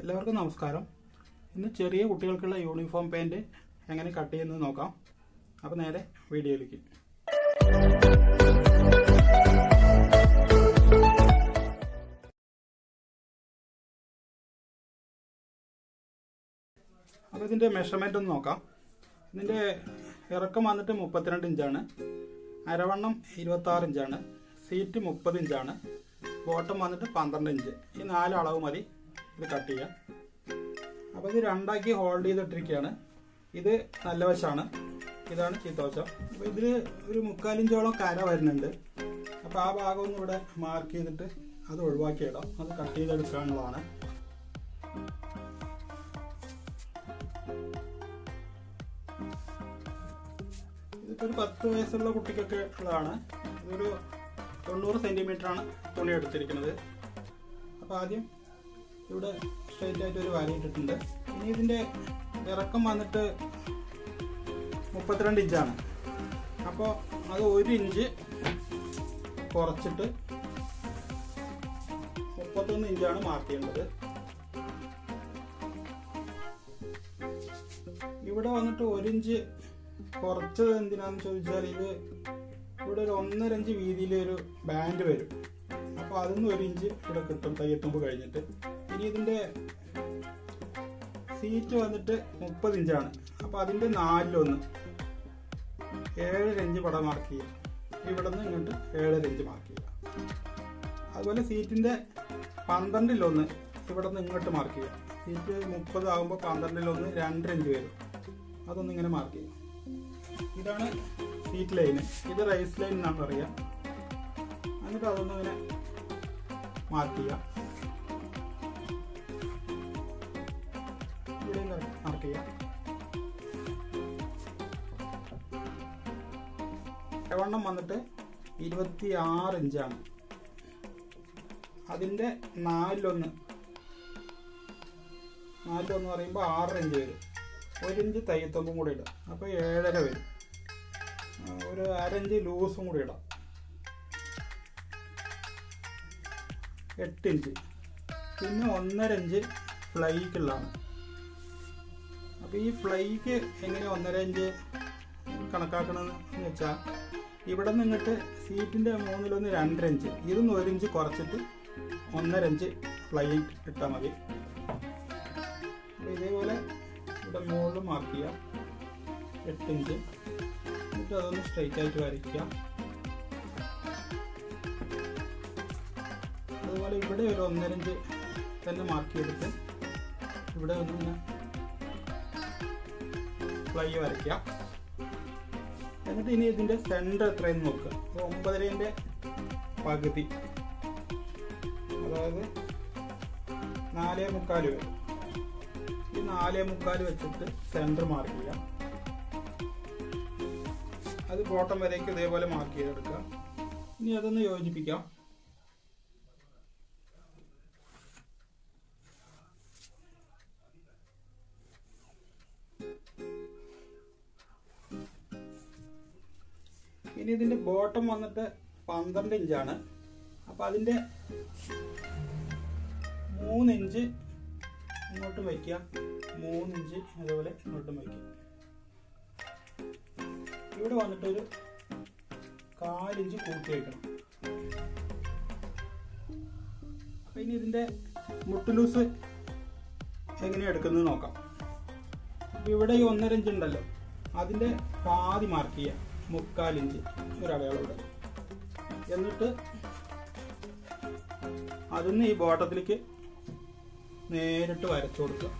എല്ലാവർക്കും നമസ്കാരം ഇന്ന് ചെറിയ കുട്ടികൾക്കുള്ള യൂണിഫോം പാൻറ് എങ്ങനെ കട്ട് ചെയ്യുന്നത് നോക്കാം അപ്പോൾ നേരെ വീഡിയോയിലേക്ക് അപ്പോൾ ഇതിൻ്റെ മെഷർമെൻ്റ് ഒന്ന് നോക്കാം ഇതിൻ്റെ ഇറക്കം വന്നിട്ട് മുപ്പത്തിരണ്ട് ഇഞ്ചാണ് അരവണ്ണം ഇരുപത്താറ് ഇഞ്ചാണ് സീറ്റ് മുപ്പത് ഇഞ്ചാണ് ബോട്ടം വന്നിട്ട് പന്ത്രണ്ട് ഇഞ്ച് ഈ നാല് അളവ് മതി ഇത് കട്ട് ചെയ്യാൻ അപ്പോൾ ഇത് രണ്ടാക്കി ഹോൾഡ് ചെയ്തിട്ടിരിക്കുകയാണ് ഇത് നല്ല വശമാണ് ഇതാണ് ചീത്തവശം അപ്പോൾ ഇതിൽ ഒരു മുക്കാലിഞ്ചോളം കര വരുന്നുണ്ട് അപ്പോൾ ആ ഭാഗം ഒന്ന് ഇവിടെ മാർക്ക് ചെയ്തിട്ട് അത് ഒഴിവാക്കിയിടാം അത് കട്ട് ചെയ്തെടുക്കാനുള്ളതാണ് ഇതിപ്പോൾ ഒരു പത്ത് വയസ്സുള്ള കുട്ടിക്കൊക്കെ ഉള്ളതാണ് ഇതൊരു തൊണ്ണൂറ് സെൻറ്റിമീറ്റർ ആണ് തുണി എടുത്തിരിക്കുന്നത് അപ്പോൾ ആദ്യം ഇവിടെ സ്ട്രൈറ്റ് ആയിട്ട് ഒരു വര ഇട്ടിട്ടുണ്ട് ഇനി ഇതിൻ്റെ ഇറക്കം വന്നിട്ട് മുപ്പത്തിരണ്ട് ഇഞ്ചാണ് അപ്പോൾ അത് ഒരു ഇഞ്ച് കുറച്ചിട്ട് മുപ്പത്തൊന്ന് ഇഞ്ചാണ് മാർക്ക് ചെയ്യേണ്ടത് ഇവിടെ വന്നിട്ട് ഒരു ഇഞ്ച് കുറച്ചത് എന്തിനാന്ന് ചോദിച്ചാൽ ഇത് ഇവിടെ ഒരു ഒന്നര ഇഞ്ച് വീതിയിൽ ഒരു ബാൻഡ് വരും അപ്പോൾ അതിന്ന് ഒരു ഇഞ്ച് ഇവിടെ കിട്ടും തയ്യത്തുമ്പ് കഴിഞ്ഞിട്ട് ഇനി ഇതിൻ്റെ സീറ്റ് വന്നിട്ട് മുപ്പത് ഇഞ്ചാണ് അപ്പോൾ അതിൻ്റെ നാലിലൊന്ന് ഏഴര ഇഞ്ച് പടം മാർക്ക് ചെയ്യാം ഇവിടെ നിന്ന് ഇങ്ങോട്ട് ഏഴര ഇഞ്ച് മാർക്ക് ചെയ്യാം അതുപോലെ സീറ്റിൻ്റെ പന്ത്രണ്ടിലൊന്ന് ഇവിടെ നിന്ന് ഇങ്ങോട്ട് മാർക്ക് ചെയ്യാം സീറ്റ് മുപ്പത് ആകുമ്പോൾ പന്ത്രണ്ടിലൊന്ന് രണ്ടര ഇഞ്ച് വരും അതൊന്ന് ഇങ്ങനെ മാർക്ക് ചെയ്യാം ഇതാണ് സീറ്റ് ലൈന് ഇത് റൈസ് ലൈൻ എന്നാണ് പറയുക എന്നിട്ട് അതൊന്നും ഇങ്ങനെ മാർക്ക് ചെയ്യാം ഇവിടെ മാർക്ക് ചെയ്യാം ഇടവണ്ണം വന്നിട്ട് ഇരുപത്തി ആറ് ഇഞ്ചാണ് അതിൻ്റെ നാലിലൊന്ന് നാലിലൊന്ന് പറയുമ്പോൾ ആറര ഇഞ്ച് വരും ഒരു ഇഞ്ച് തയ്യത്തൊമ്പും കൂടി ഇടാം അപ്പോൾ ഏഴര വരും ആ, ഒരു അരഞ്ച് ലൂസും കൂടി ഇടാം എട്ട് ഇഞ്ച് പിന്നെ ഒന്നര ഇഞ്ച് ഫ്ലൈക്കുള്ളതാണ് അപ്പോൾ ഈ ഫ്ലൈക്ക് എങ്ങനെ ഒന്നര ഇഞ്ച് കണക്കാക്കണമെന്ന് വെച്ചാൽ ഇവിടെ നിന്നിട്ട് സീറ്റിൻ്റെ മൂന്നിലൊന്ന് രണ്ടര ഇഞ്ച് ഇതൊന്ന് ഒരു ഇഞ്ച് കുറച്ചിട്ട് ഒന്നര ഇഞ്ച് ഫ്ലൈ ഇട്ടാൽ മതി അപ്പോൾ ഇതേപോലെ ഇവിടെ മുകളിൽ മാർക്ക് ചെയ്യാം എട്ട് ഇഞ്ച് എന്നിട്ട് അതൊന്ന് സ്ട്രെയിറ്റ് ആയിട്ട് വരയ്ക്കുക അതുപോലെ ഇവിടെ ഒരു ഒന്നര ഇഞ്ച് തന്നെ മാർക്ക് ചെയ്തിട്ട് ഇവിടെ ഒന്ന് ഫ്ലൈ വരയ്ക്കുക എന്നിട്ട് ഇനി ഇതിൻ്റെ സെൻറ്റർ എത്രയെന്ന് നോക്കുക ഇത് ഒമ്പതരേൻ്റെ പകുതി അതായത് നാലേ മുക്കാൽ വരും ഈ നാലേ മുക്കാൽ വെച്ചിട്ട് സെൻറ്റർ മാർക്ക് ചെയ്യാം അത് ബോട്ടം വരേക്ക് ഇതേപോലെ മാർക്ക് ചെയ്തെടുക്കുക ഇനി അതൊന്ന് യോജിപ്പിക്കാം ഇനി ഇതിന്റെ ബോട്ടം വന്നിട്ട് പന്ത്രണ്ട് ഇഞ്ചാണ് അപ്പൊ അതിന്റെ മൂന്ന് ഇഞ്ച് ഇങ്ങോട്ടും വയ്ക്കുക മൂന്ന് ഇഞ്ച് അതേപോലെ ഇങ്ങോട്ടും വയ്ക്കുക ഇവിടെ വന്നിട്ടൊരു കാലിഞ്ച് കൂട്ടി വയ്ക്കണം അപ്പൊ ഇനി ഇതിന്റെ മുട്ടുലൂസ് എങ്ങനെയാ എടുക്കുന്നത് നോക്കാം അപ്പൊ ഇവിടെ ഈ ഒന്നര ഇഞ്ച് ഉണ്ടല്ലോ അതിന്റെ പാതി മാർക്ക് ചെയ്യാം മുക്കാലിഞ്ച് ഒരടയാളോടെ എന്നിട്ട് അതിന്ന് ഈ ബോട്ടത്തിലേക്ക് നേരിട്ട് വരച്ചു കൊടുക്കുക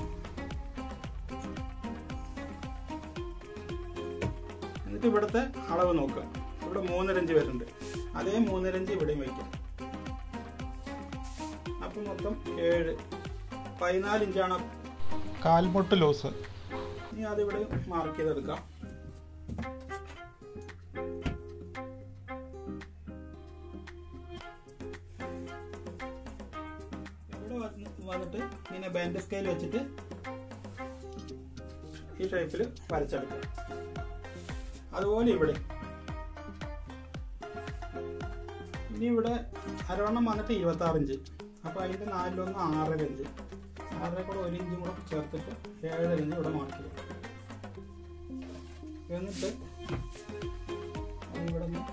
എന്നിട്ട് ഇവിടുത്തെ അളവ് നോക്കുക ഇവിടെ മൂന്നരഞ്ച് വരുന്നുണ്ട് അതേ മൂന്നരഞ്ച് ഇവിടെയും വയ്ക്കാം അപ്പം മൊത്തം ഏഴ് പതിനാല് ഇഞ്ചാണ് കാൽമുട്ട് ലൂസ് ഇനി അതിവിടെ മാർക്ക് ചെയ്തെടുക്കാം ഇവിടെ വന്ന് വന്നിട്ട് ഇങ്ങനെ ബാൻഡ് സ്കെയിൽ വെച്ചിട്ട് ഈ ഷേപ്പിൽ വരച്ചെടുക്കുക അതുപോലെ ഇവിടെ ഇനി ഇവിടെ അരവണ്ണം വന്നിട്ട് ഇരുപത്തി ആറ് ഇഞ്ച് അപ്പോൾ അതിൻ്റെ നാലിലൊന്ന് ആറര ഇഞ്ച് ആറര കൂടെ ഒരു ഇഞ്ചും കൂടെ ചേർത്തിട്ട് ഏഴര ഇഞ്ച് ഇവിടെ മാർക്ക് ചെയ്യാം എന്നിട്ട് ഇവിടെ നിന്ന്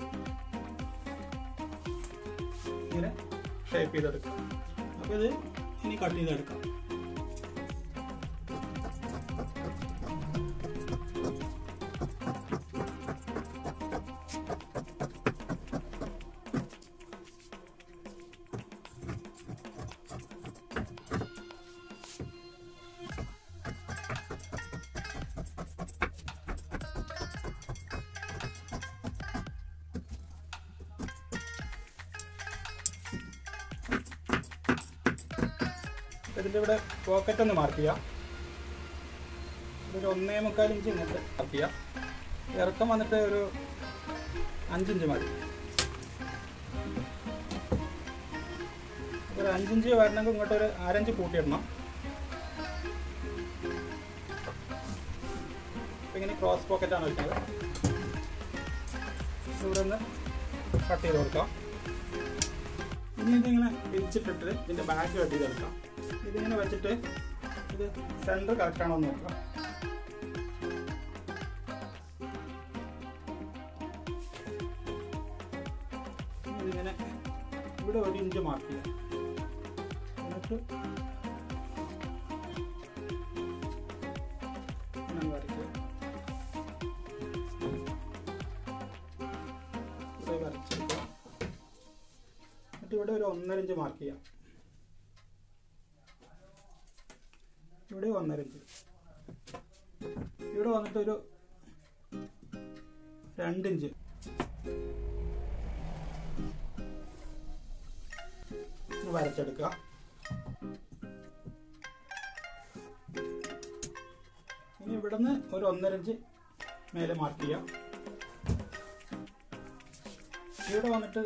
ഇങ്ങനെ ഷേപ്പ് ചെയ്തെടുക്കാം അപ്പോൾ ഇത് ഇനി കട്ട് ചെയ്തെടുക്കാം ഇതിൻ്റെ ഇവിടെ പോക്കറ്റ് ഒന്ന് മാർക്ക് ചെയ്യാം ഇതൊരു ഒന്നേ മുക്കാൽ ഇഞ്ച് ഇങ്ങോട്ട് മാർക്ക് ചെയ്യാം ഇറക്കം വന്നിട്ട് ഒരു അഞ്ചിഞ്ച് മതി ഒരു അഞ്ചിഞ്ച് വരണമെങ്കിൽ ഇങ്ങോട്ട് ഒരു അരഞ്ച് കൂട്ടിയിടണം അപ്പം ഇങ്ങനെ ക്രോസ് പോക്കറ്റാണ് വെക്കുന്നത് ഇവിടെ നിന്ന് കട്ട് ചെയ്ത് കൊടുക്കാം ഇനി ഇതിങ്ങനെ തിരിച്ചിട്ടിട്ട് ഇതിൻ്റെ ബാക്ക് കട്ട് ചെയ്തെടുക്കാം ഇതിങ്ങനെ വെച്ചിട്ട് ഇത് സെൻറ്റർ കറക്റ്റ് ആണോ എന്ന് നോക്കാം ഇതിങ്ങനെ ഇവിടെ ഒരു ഇഞ്ച് മാർക്ക് ചെയ്യാം എന്നിട്ട് ഇങ്ങനെ വരയ്ക്കുക ഇവിടെ വരച്ചെടുക്കുക എന്നിട്ട് ഇവിടെ ഒരു ഒന്നര ഇഞ്ച് മാർക്ക് ചെയ്യാം ഇവിടെ ഒന്നര ഇഞ്ച് ഇവിടെ വന്നിട്ട് ഒരു രണ്ടിഞ്ച് വരച്ചെടുക്കുക ഇനി ഇവിടുന്ന് ഒരു ഒന്നര ഇഞ്ച് മേലെ മാർക്ക് ചെയ്യാം ഇവിടെ വന്നിട്ട്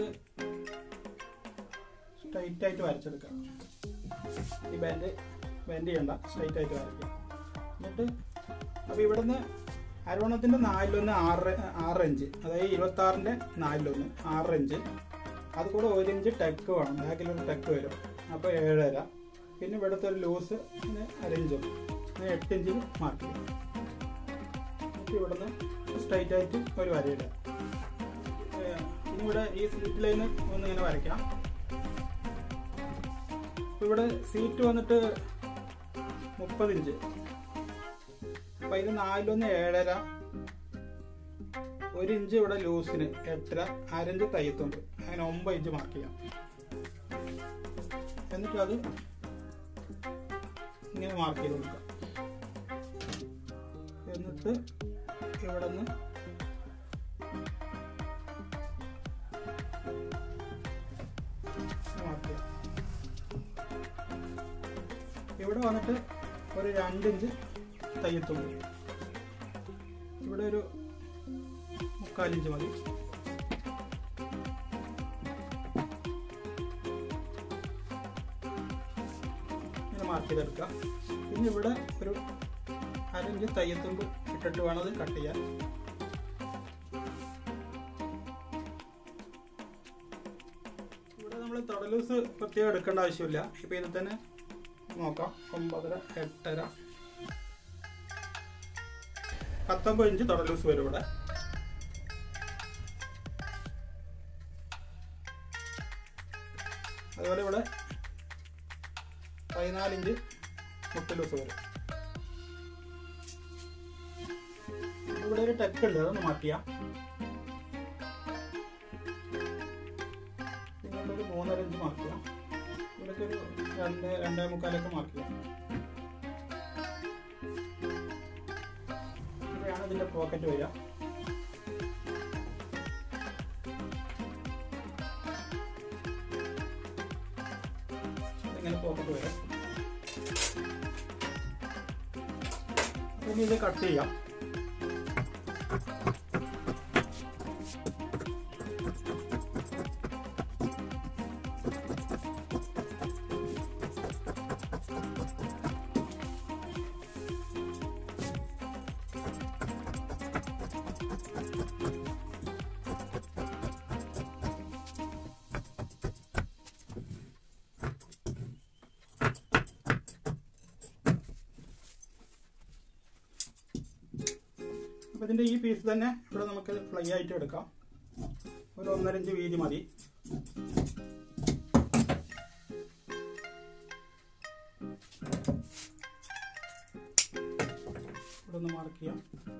സ്ട്രൈറ്റ് ആയിട്ട് വരച്ചെടുക്കാം ഈ ബാൻഡ് ബാൻഡ് ചെയ്യണ്ട സ്ട്രൈറ്റ് ആയിട്ട് വരയ്ക്കുക എന്നിട്ട് അപ്പോൾ ഇവിടുന്ന് അരവണത്തിൻ്റെ നാലിലൊന്ന് ആറ് ആറ് ഇഞ്ച് അതായത് ഇരുപത്താറിൻ്റെ നാലിലൊന്ന് ആറ് ഇഞ്ച് അത് കൂടെ ഒരു ഇഞ്ച് ടെക്ക് വേണം ബാക്കിലൊരു ടെക്ക് വരും അപ്പോൾ ഏഴര പിന്നെ ഇവിടുത്തെ ഒരു ലൂസ് പിന്നെ അരഞ്ചും അങ്ങനെ എട്ട് ഇഞ്ചിൽ മാർക്ക് ചെയ്യും എന്നിട്ട് ഇവിടുന്ന് സ്ട്രൈറ്റ് ആയിട്ട് ഒരു വരയിടുക ഏഹ് ഇനി ഇവിടെ ഈ സീറ്റ് ലൈന് ഒന്ന് ഇങ്ങനെ വരയ്ക്കാം ഇപ്പൊ ഇവിടെ സീറ്റ് വന്നിട്ട് മുപ്പത് ഇഞ്ച് അപ്പം അതിന് നാലിലൊന്ന് ഏഴര ഒരു ഇഞ്ച് ഇവിടെ ലൂസിന് എട്ടര അരഞ്ച് തയ്യത്തുണ്ട് അങ്ങനെ ഒമ്പത് ഇഞ്ച് മാർക്ക് ചെയ്യാം എന്നിട്ട് അത് ഇങ്ങനെ മാർക്ക് ചെയ്ത് കൊടുക്കാം എന്നിട്ട് ഇവിടെ നിന്ന് മാർക്ക് ചെയ്യാം ഇവിടെ വന്നിട്ട് ഒരു രണ്ടിഞ്ച് തയ്യത്തുള്ളൂ ഇവിടെ ഒരു മുക്കാലിഞ്ച് മതി ഇങ്ങനെ മാർക്ക് ചെയ്തെടുക്കാം പിന്നെ ഇവിടെ ഒരു അരഞ്ച് തയ്യത്തുമ്പ് ഇട്ടിട്ട് വേണം അത് കട്ട് ചെയ്യാൻ ഇവിടെ നമ്മൾ തൊടലൂസ് പ്രത്യേകം എടുക്കേണ്ട ആവശ്യമില്ല ഇപ്പം ഇതിൽ തന്നെ നോക്കാം ഒമ്പതര എട്ടര പത്തൊമ്പത് ഇഞ്ച് തൊടലൂസ് വരും ഇവിടെ അതുപോലെ ഇവിടെ പതിനാല് ഇഞ്ച് മുട്ടലൂസ് വരും ഇവിടെ ഒരു ടെക്ക് ഉണ്ട് അതൊന്ന് മാറ്റിയാം ഇങ്ങോട്ടൊരു മൂന്നര ഇഞ്ച് മാർക്ക് ചെയ്യാം ഇവിടേക്ക് ഒരു രണ്ട് രണ്ടേ മുക്കാലൊക്കെ മാർക്ക് ചെയ്യാം ഇവിടെയാണ് ഇതിന്റെ പോക്കറ്റ് വരിക ഇങ്ങനെ പോക്കറ്റ് വരാം ഇനി ഇത് കട്ട് ചെയ്യാം അപ്പോൾ ഇതിൻ്റെ ഈ പീസ് തന്നെ ഇവിടെ നമുക്ക് ഫ്ലൈ ആയിട്ട് എടുക്കാം ഒരു ഒന്നര ഇഞ്ച് വീതി മതി ഇവിടെ ഒന്ന് മാർക്ക് ചെയ്യാം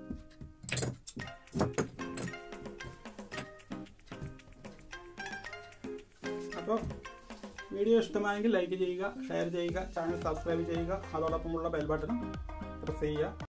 അപ്പോൾ വീഡിയോ ഇഷ്ടമായെങ്കിൽ ലൈക്ക് ചെയ്യുക ഷെയർ ചെയ്യുക ചാനൽ സബ്സ്ക്രൈബ് ചെയ്യുക അതോടൊപ്പമുള്ള ബെൽ ബട്ടൺ പ്രസ് ചെയ്യുക